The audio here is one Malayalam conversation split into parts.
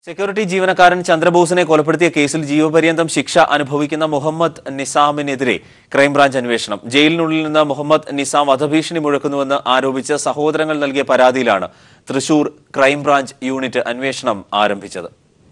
സെക്യൂരിറ്റി ജീവനക്കാരൻ ചന്ദ്രബോസിനെ കൊലപ്പെടുത്തിയ കേസിൽ ജീവപര്യന്തം ശിക്ഷ അനുഭവിക്കുന്ന മുഹമ്മദ് നിസാമിനെതിരെ ക്രൈംബ്രാഞ്ച് അന്വേഷണം ജയിലിനുള്ളിൽ നിന്ന് മുഹമ്മദ് നിസാം വധഭീഷണി മുഴക്കുന്നുവെന്ന് ആരോപിച്ച് സഹോദരങ്ങൾ നൽകിയ പരാതിയിലാണ് തൃശൂർ ക്രൈംബ്രാഞ്ച് യൂണിറ്റ് അന്വേഷണം ആരംഭിച്ചത്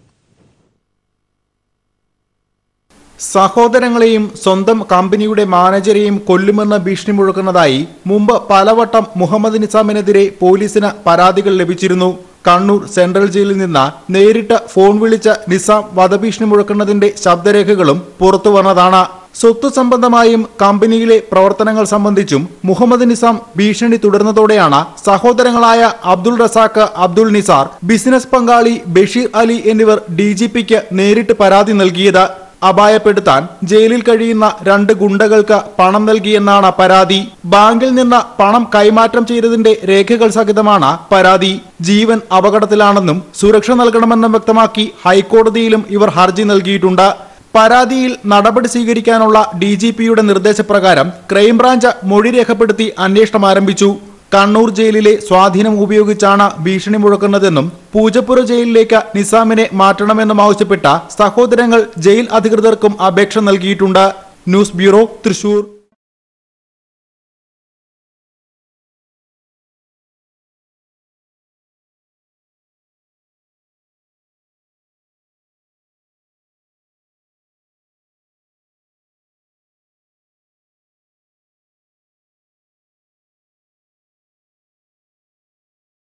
സഹോദരങ്ങളെയും സ്വന്തം കമ്പനിയുടെ മാനേജരെയും കൊല്ലുമെന്ന് ഭീഷണി മുഴക്കുന്നതായി മുമ്പ് പലവട്ടം മുഹമ്മദ് നിസാമിനെതിരെ പോലീസിന് പരാതികൾ ലഭിച്ചിരുന്നു കണ്ണൂർ സെൻട്രൽ ജയിലിൽ നിന്ന് നേരിട്ട് ഫോൺ വിളിച്ച് നിസാം വധഭീഷണി മുഴക്കുന്നതിന്റെ ശബ്ദരേഖകളും പുറത്തു വന്നതാണ് സ്വത്ത് സംബന്ധമായും കമ്പനിയിലെ പ്രവർത്തനങ്ങൾ സംബന്ധിച്ചും മുഹമ്മദ് നിസാം ഭീഷണി തുടർന്നതോടെയാണ് സഹോദരങ്ങളായ അബ്ദുൾ റസാഖ് അബ്ദുൾ നിസാർ ബിസിനസ് പങ്കാളി ബഷീർ അലി എന്നിവർ ഡി നേരിട്ട് പരാതി നൽകിയത് അപായപ്പെടുത്താൻ ജയിലിൽ കഴിയുന്ന രണ്ട് ഗുണ്ടകൾക്ക് പണം നൽകിയെന്നാണ് പരാതി ബാങ്കിൽ നിന്ന് പണം കൈമാറ്റം ചെയ്തതിന്റെ രേഖകൾ സഹിതമാണ് പരാതി ജീവൻ അപകടത്തിലാണെന്നും സുരക്ഷ നൽകണമെന്നും വ്യക്തമാക്കി ഹൈക്കോടതിയിലും ഇവർ ഹർജി നൽകിയിട്ടുണ്ട് പരാതിയിൽ നടപടി സ്വീകരിക്കാനുള്ള ഡി ജി പിയുടെ നിർദ്ദേശപ്രകാരം ക്രൈംബ്രാഞ്ച് മൊഴി രേഖപ്പെടുത്തി അന്വേഷണം ആരംഭിച്ചു കണ്ണൂർ ജയിലിലെ സ്വാധീനം ഉപയോഗിച്ചാണ് ഭീഷണി മുഴക്കുന്നതെന്നും പൂജപ്പുര ജയിലിലേക്ക് നിസാമിനെ മാറ്റണമെന്നും ആവശ്യപ്പെട്ട സഹോദരങ്ങൾ ജയിൽ അധികൃതർക്കും അപേക്ഷ നൽകിയിട്ടുണ്ട് ന്യൂസ് ബ്യൂറോ തൃശൂർ